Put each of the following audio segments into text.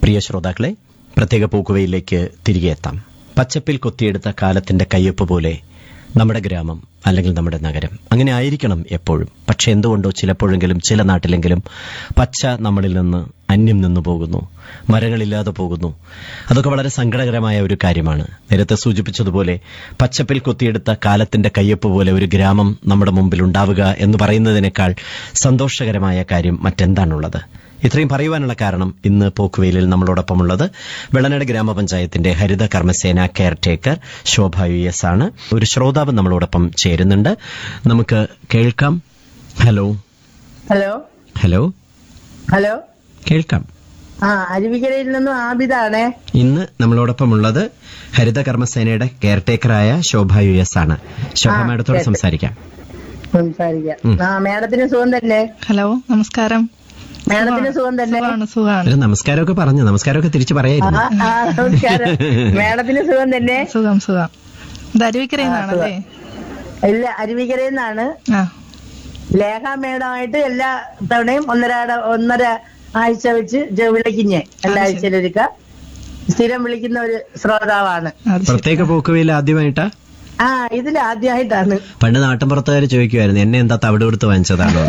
പ്രിയ ശ്രോതാക്കളെ പ്രത്യേക പൂക്കുവയിലേക്ക് തിരികെ എത്താം പച്ചപ്പിൽ കൊത്തിയെടുത്ത കാലത്തിന്റെ കയ്യൊപ്പ് പോലെ നമ്മുടെ ഗ്രാമം അല്ലെങ്കിൽ നമ്മുടെ നഗരം അങ്ങനെ ആയിരിക്കണം എപ്പോഴും പക്ഷെ എന്തുകൊണ്ടോ ചിലപ്പോഴെങ്കിലും ചില നാട്ടിലെങ്കിലും പച്ച നമ്മളിൽ നിന്ന് അന്യം നിന്നു പോകുന്നു മരങ്ങളില്ലാതെ പോകുന്നു അതൊക്കെ വളരെ സങ്കടകരമായ ഒരു കാര്യമാണ് നേരത്തെ സൂചിപ്പിച്ചതുപോലെ പച്ചപ്പിൽ കൊത്തിയെടുത്ത കാലത്തിന്റെ കയ്യൊപ്പ് പോലെ ഒരു ഗ്രാമം നമ്മുടെ മുമ്പിൽ ഉണ്ടാവുക എന്ന് പറയുന്നതിനേക്കാൾ സന്തോഷകരമായ കാര്യം മറ്റെന്താണുള്ളത് ഇത്രയും പറയുവാനുള്ള കാരണം ഇന്ന് പോക്കുവെയിലിൽ നമ്മളോടൊപ്പമുള്ളത് വെള്ളനാട് ഗ്രാമപഞ്ചായത്തിന്റെ Haritha Karmasena caretaker Shobha U S ആണ് ഒരു ശ്രോതാവ് നമ്മളോടൊപ്പം ചേരുന്നുണ്ട് നമുക്ക് കേൾക്കാം ഹലോ ഹലോ ഹലോ ഹലോ കേൾക്കാം ആ അരുവിക്കരയിൽ നിന്നും ആബിദാണേ ഇന്ന് നമ്മളോടൊപ്പമുള്ളത് ഹരിത കർമ്മസേനയുടെ കെയർ ടേക്കറായ ശോഭ യു എസ് ആണ് ശോഭ ആ, മാഡത്തോട് കേട്ട്. സംസാരിക്കാം സംസാരിക്കാം ഉം. ആ മേഡത്തിന് സുഖം തന്നെ ഹലോ നമസ്കാരം മേഡത്തിന് സുഖം തന്നെ സുഖാണ് സുഖാണ് ഒരു നമസ്കാരമൊക്കെ പറഞ്ഞു നമസ്കാരമൊക്കെ തിരിച്ചു ആ, പറയായിരുന്നു ആ, നമസ്കാരം മേഡത്തിന് സുഖം തന്നെ സുഖം സുഖം ഇത് അരുവിക്കരയിന്നാണല്ലേ ഇല്ല അരുവിക്കരയിൽ നിന്നാണ് ആ ലേഖ മേഡമായിട്ട് എല്ലാ തവണയും ഒന്നര ഒന്നര ആഴ്ച വെച്ച് ജ- വിളിക്കുന്നേ എല്ലാ ആഴ്ചയിലൊരുക്ക സ്ഥിരം വിളിക്കുന്ന ഒരു ശ്രോതാവാണ് അത് ശരി. പ്രത്യേക പോക്കുവെയിൽ ആദ്യമായിട്ടാ ആ ഇതിൽ ആദ്യമായിട്ടാണ് പണ്ട് നാട്ടിൻപുറത്തുകാർ ചോദിക്കുമായിരുന്നു എന്നെ എന്താ തവിട് കൊടുത്ത് വാങ്ങിച്ചതാണോ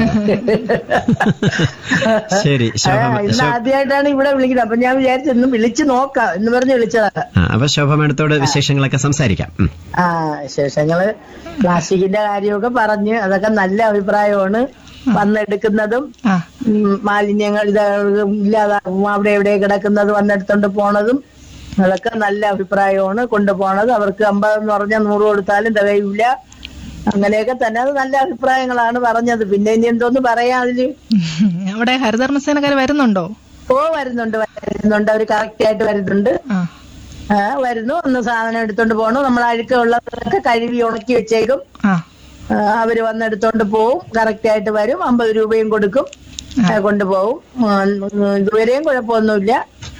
ശരി ആ, ശോഭ ഇന്ന് ശോ- ആദ്യമായിട്ടാണ് ഇവിടെ വിളിക്കുന്നത് അപ്പൊ ഞാൻ വിചാരിച്ചു ഇന്ന് വിളിച്ചു നോക്കാം എന്ന് പറഞ്ഞ് വിളിച്ചതാണ് ആ, അപ്പൊ ശോഭ മേഡത്തോട് വിശേഷങ്ങളൊക്കെ സംസാരിക്കാം ഉം. ആ വിശേഷങ്ങള് പ്ലാസ്റ്റിക്കിന്റെ കാര്യമൊക്കെ പറഞ്ഞ് അതൊക്കെ നല്ല അഭിപ്രായമാണ് വന്നെടുക്കുന്നതും ആ ഉം, മാലിന്യങ്ങൾ ഇത് ഇല്ലാതാകും അവിടെ എവിടെ കിടക്കുന്നത് വന്നെടുത്തോണ്ട് പോണതും അതൊക്കെ നല്ല അഭിപ്രായമാണ് കൊണ്ടുപോണത് അവർക്ക് അമ്പതെന്ന് പറഞ്ഞാൽ നൂറ് കൊടുത്താലും തികയില്ല അങ്ങനെയൊക്കെ തന്നെ അത് നല്ല അഭിപ്രായങ്ങളാണ് പറഞ്ഞത് പിന്നെ ഇനി എന്തോന്ന് പറയാ അതില് അവിടെ ഹരിതകർമ്മസേനക്കാർ വരുന്നുണ്ടോ ഓ വരുന്നുണ്ട് വരുന്നുണ്ട് അവര് കറക്റ്റ് ആയിട്ട് വരുന്നുണ്ട് ആ ആ, വരുന്നു ഒന്ന് സാധനം എടുത്തോണ്ട് പോണു നമ്മൾ അഴുക്കുള്ളതൊക്കെ കഴുകി ഉണക്കി വെച്ചേക്കും ആ ആ, അവര് വന്നെടുത്തോണ്ട് പോവും കറക്റ്റ് ആയിട്ട് വരും അമ്പത് രൂപയും കൊടുക്കും ആ, കൊണ്ടുപോകും ആ, ഇതുവരെയും കുഴപ്പമൊന്നുമില്ല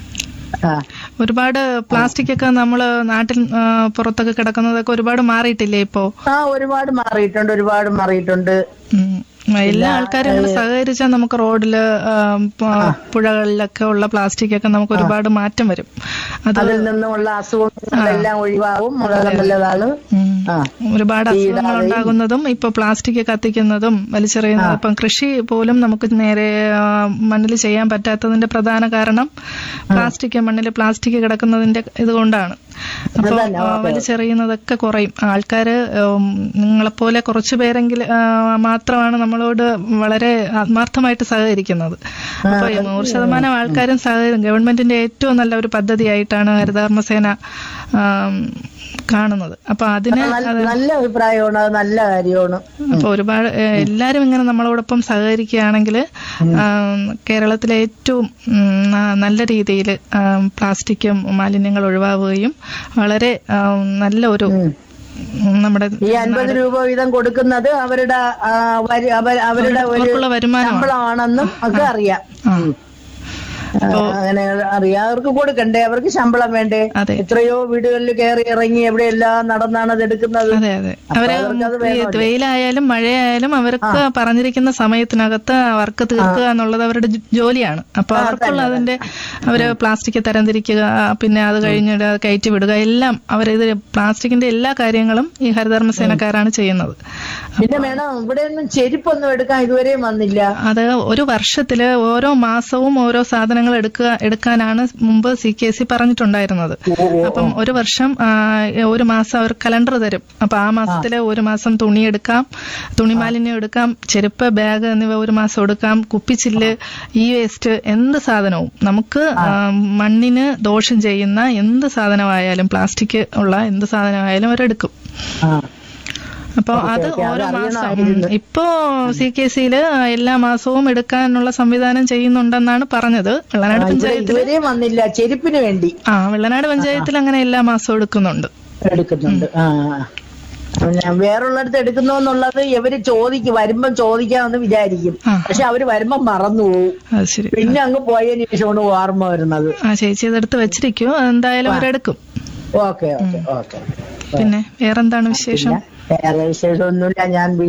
ആ ഒരുപാട് പ്ലാസ്റ്റിക് ഒക്കെ നമ്മള് നാട്ടിൽ ആ, പുറത്തൊക്കെ കിടക്കുന്നതൊക്കെ ഒരുപാട് മാറിയിട്ടില്ലേ ഇപ്പോ ആ ഒരുപാട് മാറിയിട്ടുണ്ട് ഒരുപാട് മാറിയിട്ടുണ്ട് ഉം. എല്ലാ ആൾക്കാരും ഇങ്ങനെ സഹകരിച്ചാൽ നമുക്ക് റോഡില് ആ, പ- പുഴകളിലൊക്കെ ഉള്ള പ്ലാസ്റ്റിക് ഒക്കെ നമുക്ക് ഒരുപാട് മാറ്റം വരും അത് അതിൽ നിന്നുമുള്ള അസുഖങ്ങളെല്ലാം ഒഴിവാകും വളരെ നല്ലതാണ് ഉം. ആ ഒരുപാട് അസുഖങ്ങൾ ഉണ്ടാകുന്നതും ഇപ്പൊ പ്ലാസ്റ്റിക് കത്തിക്കുന്നതും വലിച്ചെറിയുന്നതും ഇപ്പം കൃഷി പോലും നമുക്ക് നേരെ മണ്ണിൽ ചെയ്യാൻ പറ്റാത്തതിന്റെ പ്രധാന കാരണം പ്ലാസ്റ്റിക് മണ്ണിൽ പ്ലാസ്റ്റിക് കിടക്കുന്നതിന്റെ ഇതുകൊണ്ടാണ് അപ്പൊ ആ, വലിച്ചെറിയുന്നതൊക്കെ കുറയും ആൾക്കാര് ഉം, നിങ്ങളെപ്പോലെ കുറച്ചു പേരെങ്കിലും ആ, മാത്രമാണ് നമ്മളോട് വളരെ ആത്മാർത്ഥമായിട്ട് സഹകരിക്കുന്നത് അപ്പൊ ഈ നൂറ് ശതമാനം ആൾക്കാരും സഹകരി ഗവൺമെന്റിന്റെ ഏറ്റവും നല്ല ഒരു പദ്ധതിയായിട്ടാണ് ഹരിതകർമ്മസേന ആം, കാണുന്നത് അപ്പൊ അതിന് നല്ല നല്ല അഭിപ്രായമാണ് അത് നല്ല കാര്യമാണ് അപ്പൊ ഒരുപാട് ഏഹ്, എല്ലാരും ഇങ്ങനെ നമ്മളോടൊപ്പം സഹകരിക്കുകയാണെങ്കിൽ കേരളത്തിലെ ഏറ്റവും ഉം, ന- നല്ല രീതിയിൽ പ്ലാസ്റ്റിക്കും മാലിന്യങ്ങൾ ഒഴിവാവുകയും വളരെ ആം, നല്ല ഒരു ഉം, നമ്മുടെ ഈ അൻപത് രൂപ വീതം കൊടുക്കുന്നത് അവരുടെ ആ, വരി- അവ- അവരുടെ ഒരു അവർക്കുള്ള വരുമാനമാണ് ശമ്പളമാണെന്നും ഒക്കെ അറിയാം ആ, ആ, അങ്ങനെ അറിയാം അവർക്ക് കൊടുക്കണ്ടേ അവർക്ക് ശമ്പളം വേണ്ടേ അതെ എത്രയോ വീടുകളിൽ കയറി ഇറങ്ങി എവിടെയെല്ലാം നടന്നാണ് അത് എടുക്കുന്നത് അതെ അതെ അവര് അവർക്കത് ഈ വെയിലായാലും മഴയായാലും അവർക്ക് പറഞ്ഞിരിക്കുന്ന സമയത്തിനകത്ത് വർക്ക് തീർക്കുക എന്നുള്ളത് അവരുടെ ജോ- ജോലിയാണ് അപ്പൊ അവർക്കുള്ള അതിന്റെ അവര് പ്ലാസ്റ്റിക് തരംതിരിക്കുക പിന്നെ അത് കഴിഞ്ഞിട്ട് അത് കയറ്റി വിടുക എല്ലാം അവരിത് പ്ലാസ്റ്റിക്കിന്റെ എല്ലാ കാര്യങ്ങളും ഈ ഹരിതകർമ്മസേനക്കാരാണ് ചെയ്യുന്നത് പിന്നെ വേണം ഇവിടെ ഒന്നും ചെരുപ്പൊന്നും എടുക്കാൻ ഇതുവരെയും വന്നില്ല അത് ഒരു വർഷത്തില് ഓരോ മാസവും ഓരോ സാധനങ്ങൾ എടുക്കുക എടുക്കാനാണ് മുമ്പ് സി കെ സി പറഞ്ഞിട്ടുണ്ടായിരുന്നത് അപ്പം ഒരു വർഷം ആ, ഒരു മാസം അവർ കലണ്ടർ തരും അപ്പൊ ആ മാസത്തില് ഒരു മാസം തുണി എടുക്കാം തുണി മാലിന്യം എടുക്കാം ചെരുപ്പ് ബാഗ് എന്നിവ ഒരു മാസം എടുക്കാം കുപ്പിച്ചില്ല് ഈ വേസ്റ്റ് എന്ത് സാധനവും നമുക്ക് ആ, മണ്ണിന് ദോഷം ചെയ്യുന്ന എന്ത് സാധനമായാലും പ്ലാസ്റ്റിക് ഉള്ള എന്ത് സാധനമായാലും അവരെടുക്കും ആ അപ്പൊ അത് ഓരോ മാസം ഉം. ഇപ്പോ സി കെ സിയില് എല്ലാ മാസവും എടുക്കാനുള്ള സംവിധാനം ചെയ്യുന്നുണ്ടെന്നാണ് പറഞ്ഞത് വെള്ളനാട് ഇവിടെ പഞ്ചായത്തിൽ ഇതുവരെയും വന്നില്ല ചെരുപ്പിന് വേണ്ടി ആ വെള്ളനാട് പഞ്ചായത്തിൽ അങ്ങനെ എല്ലാ മാസവും എടുക്കുന്നുണ്ട് എടുക്കുന്നുണ്ട് ആ ഞാൻ വേറുള്ളിടത്ത് എടുക്കുന്നു എന്നുള്ളത് ഇവര് ചോദിക്കും വരുമ്പം ചോദിക്കാമെന്ന് വിചാരിക്കും ആ. പക്ഷെ അവര് വരുമ്പം മറന്നു പോകും അത് ശരി പിന്നെ അങ്ങ് പോയതിന് ശേഷമാണ് ഓർമ്മ വരുന്നത് ആ ചേച്ചി അതെടുത്ത് വെച്ചിരിക്കും എന്തായാലും അവരെടുക്കും ഓക്കെ ഓക്കെ ഓക്കെ പിന്നെ വേറെന്താണ് വിശേഷം വേറെ വിശേഷമൊന്നുമില്ല ഞാൻ